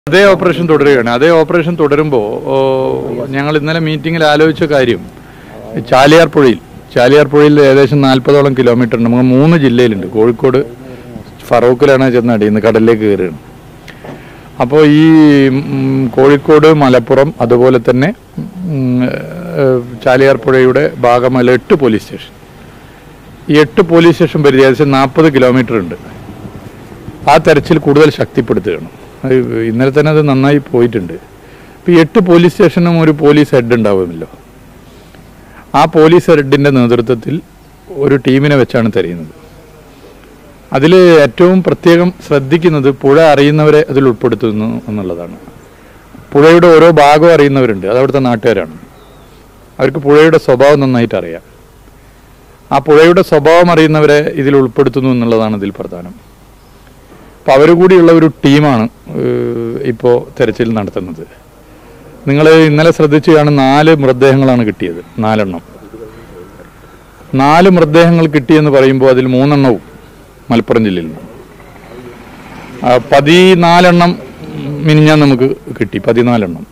അതേ ഓപ്പറേഷൻ തുടരുകയാണ് അതേ ഓപ്പറേഷൻ തുടരുമ്പോൾ ഞങ്ങൾ ഇന്നലെ മീറ്റിംഗിൽ ആലോചിച്ച കാര്യം ചാലിയാർ പുഴയിൽ ചാലിയാർ പുഴയിൽ ഏകദേശം നാൽപ്പതോളം കിലോമീറ്റർ ഉണ്ട് നമുക്ക് മൂന്ന് ജില്ലയിലുണ്ട് കോഴിക്കോട് ഫറൂഖിലാണ് ചെന്ന് അടിയുന്നത് കടലിലേക്ക് കയറുകയാണ് അപ്പോൾ ഈ ഉം, കോഴിക്കോട് മലപ്പുറം അതുപോലെ തന്നെ ഉം, ഏഹ്, ചാലിയാർ പുഴയുടെ ഭാഗമല്ല എട്ട് പോലീസ് സ്റ്റേഷൻ ഈ എട്ട് പോലീസ് സ്റ്റേഷൻ പരിധി ഏകദേശം നാൽപ്പത് കിലോമീറ്റർ ഉണ്ട് ആ തെരച്ചിൽ കൂടുതൽ ശക്തിപ്പെടുത്തുകയാണ് അത് ഇന്നലെ തന്നെ അത് നന്നായി പോയിട്ടുണ്ട് ഇപ്പോൾ ഈ എട്ട് പോലീസ് സ്റ്റേഷനും ഒരു പോലീസ് ഹെഡ് ഉണ്ടാവുമല്ലോ ആ പോലീസ് ഹെഡിൻ്റെ നേതൃത്വത്തിൽ ഒരു ടീമിനെ വെച്ചാണ് തിരയുന്നത് അതിൽ ഏറ്റവും പ്രത്യേകം ശ്രദ്ധിക്കുന്നത് പുഴ അറിയുന്നവരെ അതിൽ ഉൾപ്പെടുത്തുന്നു എന്നുള്ളതാണ് പുഴയുടെ ഓരോ ഭാഗവും അറിയുന്നവരുണ്ട് അത് അവിടുത്തെ നാട്ടുകാരാണ് അവർക്ക് പുഴയുടെ സ്വഭാവം നന്നായിട്ട് അറിയാം ആ പുഴയുടെ സ്വഭാവം അറിയുന്നവരെ ഇതിൽ ഉൾപ്പെടുത്തുന്നു എന്നുള്ളതാണ് ഇതിൽ പ്രധാനം അപ്പോൾ അവർ കൂടിയുള്ള ഒരു ടീമാണ് ഇപ്പോൾ തെരച്ചിൽ നടത്തുന്നത് നിങ്ങൾ ഇന്നലെ ശ്രദ്ധിച്ചു കാണും നാല് മൃതദേഹങ്ങളാണ് കിട്ടിയത് നാലെണ്ണം നാല് മൃതദേഹങ്ങൾ കിട്ടിയെന്ന് പറയുമ്പോൾ അതിൽ മൂന്നെണ്ണവും മലപ്പുറം ജില്ലയിൽ നിന്ന് ആ, പതിനാലെണ്ണം മിനിഞ്ഞാൻ നമുക്ക് കിട്ടി പതിനാലെണ്ണം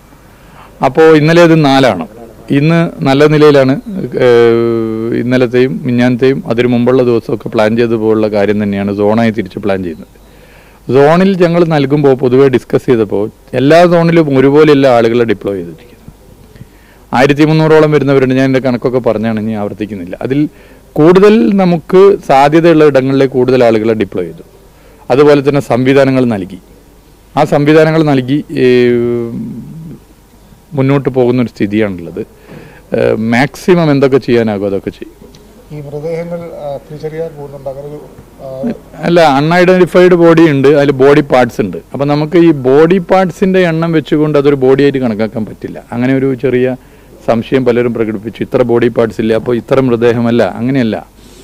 അപ്പോൾ ഇന്നലെ അത് നാലാണ് ഇന്ന് നല്ല നിലയിലാണ് ഏഹ്, ഇന്നലത്തെയും മിഞ്ഞാനത്തെയും അതിനു മുമ്പുള്ള ദിവസമൊക്കെ പ്ലാൻ ചെയ്തപോലുള്ള കാര്യം തന്നെയാണ് സോണായി തിരിച്ച് പ്ലാൻ ചെയ്യുന്നത് സോണിൽ ഞങ്ങൾ നൽകുമ്പോൾ പൊതുവെ ഡിസ്കസ് ചെയ്തപ്പോൾ എല്ലാ സോണിലും ഒരുപോലെയുള്ള ആളുകളെ ഡിപ്ലോയ് ചെയ്തിരിക്കുന്നത് ആയിരത്തി മുന്നൂറോളം വരുന്നവരുണ്ട് ഞാൻ എൻ്റെ കണക്കൊക്കെ പറഞ്ഞാണ് ഇനി ആവർത്തിക്കുന്നില്ല അതിൽ കൂടുതൽ നമുക്ക് സാധ്യതയുള്ള ഇടങ്ങളിലേക്ക് കൂടുതൽ ആളുകളെ ഡിപ്ലോയ് ചെയ്തു അതുപോലെ തന്നെ സംവിധാനങ്ങൾ നൽകി ആ സംവിധാനങ്ങൾ നൽകി ഏഹ്, മുന്നോട്ട് പോകുന്ന ഒരു സ്ഥിതിയാണുള്ളത് ഏഹ്, മാക്സിമം എന്തൊക്കെ ചെയ്യാനാകും അതൊക്കെ ചെയ്യും ഈ മൃതദേഹങ്ങൾ ആ, തിരിച്ചറിയാൻ പോകുന്നുണ്ട് അങ്ങനെ ഒരു ആ, അല്ല അൺഐഡന്റിഫൈഡ് ബോഡി ഉണ്ട് അതിൽ ബോഡി പാർട്സ് ഉണ്ട് അപ്പം നമുക്ക് ഈ ബോഡി പാർട്സിന്റെ എണ്ണം വെച്ചുകൊണ്ട് അതൊരു ബോഡി ആയിട്ട് കണക്കാക്കാൻ പറ്റില്ല അങ്ങനെ ഒരു ചെറിയ സംശയം പലരും പ്രകടിപ്പിച്ചു ഇത്ര ബോഡി പാർട്സ് ഇല്ല അപ്പോൾ ഇത്ര മൃതദേഹമല്ല അങ്ങനെയല്ല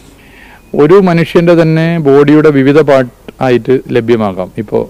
ഒരു മനുഷ്യന്റെ തന്നെ ബോഡിയുടെ വിവിധ പാർട്ട് ആയിട്ട് ലഭ്യമാകാം ഇപ്പോൾ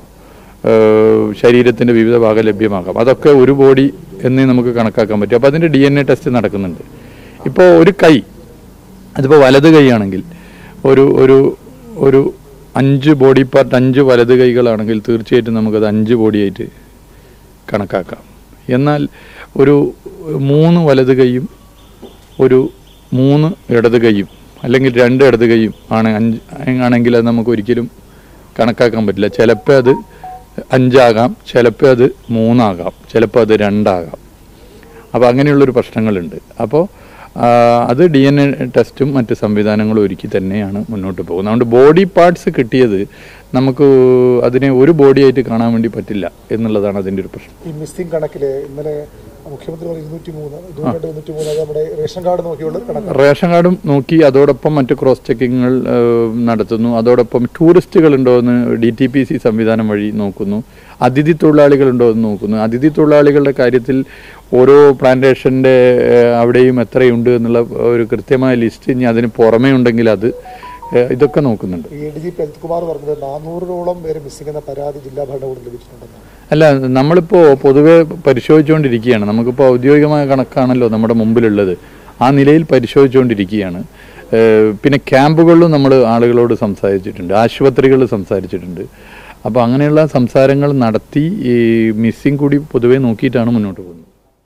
ശരീരത്തിന്റെ വിവിധ ഭാഗം ലഭ്യമാകാം അതൊക്കെ ഒരു ബോഡി എന്നേ നമുക്ക് കണക്കാക്കാൻ പറ്റും അപ്പോൾ അതിന്റെ ഡി എൻ എ ടെസ്റ്റ് നടക്കുന്നുണ്ട് ഇപ്പോൾ ഒരു കൈ അതിപ്പോൾ വലത് കൈയാണെങ്കിൽ ഒരു ഒരു ഒരു അഞ്ച് ബോഡി പാർട്ട് അഞ്ച് വലത് കൈകളാണെങ്കിൽ തീർച്ചയായിട്ടും നമുക്കത് അഞ്ച് ബോഡിയായിട്ട് കണക്കാക്കാം എന്നാൽ ഒരു മൂന്ന് വലത് കൈയും ഒരു മൂന്ന് ഇടത് കൈയും അല്ലെങ്കിൽ രണ്ട് ഇടത് കൈയും ആണ് അഞ്ച് ആണെങ്കിൽ അത് നമുക്ക് ഒരിക്കലും കണക്കാക്കാൻ പറ്റില്ല ചിലപ്പോൾ അത് അഞ്ചാകാം ചിലപ്പോൾ അത് മൂന്നാകാം ചിലപ്പോൾ അത് രണ്ടാകാം അപ്പോൾ അങ്ങനെയുള്ളൊരു പ്രശ്നങ്ങളുണ്ട് അപ്പോൾ ആ, അത് ഡി എൻ എ ടെസ്റ്റും മറ്റ് സംവിധാനങ്ങളും ഒരുക്കി തന്നെയാണ് മുന്നോട്ട് പോകുന്നത് അതുകൊണ്ട് ബോഡി പാർട്സ് കിട്ടിയത് നമുക്ക് അതിനെ ഒരു ബോഡിയായിട്ട് കാണാൻ വേണ്ടി പറ്റില്ല എന്നുള്ളതാണ് അതിൻ്റെ ഒരു പ്രശ്നം ഈ മിസ്സിംഗ് കണക്കില് ഇന്നലെ മുഖ്യമന്ത്രി പറഞ്ഞു ഇരുന്നൂറ്റി മൂന്ന് ഇരുന്നൂറ്റി ഇരുന്നൂറ്റി മൂന്ന് അത് നമ്മുടെ റേഷൻ കാർഡ് നോക്കിയുള്ള കണക്ക് റേഷൻ കാർഡും നോക്കി അതോടൊപ്പം മറ്റ് ക്രോസ് ചെക്കിങ്ങുകൾ നടത്തുന്നു അതോടൊപ്പം ടൂറിസ്റ്റുകൾ ഉണ്ടോ എന്ന് ഡി ടി പി സി സംവിധാനം വഴി നോക്കുന്നു അതിഥി തൊഴിലാളികൾ ഉണ്ടോ എന്ന് നോക്കുന്നു അതിഥി തൊഴിലാളികളുടെ കാര്യത്തിൽ ഓരോ പ്ലാന്റേഷൻ്റെ അവിടെയും എത്രയുണ്ട് എന്നുള്ള ഒരു കൃത്യമായ ലിസ്റ്റ് ഇനി അതിന് പുറമേ ഉണ്ടെങ്കിൽ അത് ഏഹ്, ഇതൊക്കെ നോക്കുന്നുണ്ട് ഈ A D G P Ajith Kumar പറഞ്ഞത് നാനൂറിനോളം പേര് മിസ്സിംഗ് എന്ന പരാതി ജില്ലാ ഭരണകൂടം ലഭിച്ചിട്ടുണ്ടെന്ന് അല്ല നമ്മളിപ്പോൾ പൊതുവെ പരിശോധിച്ചുകൊണ്ടിരിക്കുകയാണ് നമുക്കിപ്പോൾ ഔദ്യോഗികമായ കണക്കാണല്ലോ നമ്മുടെ മുമ്പിലുള്ളത് ആ നിലയിൽ പരിശോധിച്ചുകൊണ്ടിരിക്കുകയാണ് ഏഹ് പിന്നെ ക്യാമ്പുകളിലും നമ്മൾ ആളുകളോട് സംസാരിച്ചിട്ടുണ്ട് ആശുപത്രികളിൽ സംസാരിച്ചിട്ടുണ്ട് അപ്പോൾ അങ്ങനെയുള്ള സംസാരങ്ങൾ നടത്തി ഈ മിസ്സിംഗ് കൂടി പൊതുവെ നോക്കിയിട്ടാണ് മുന്നോട്ട് പോകുന്നത്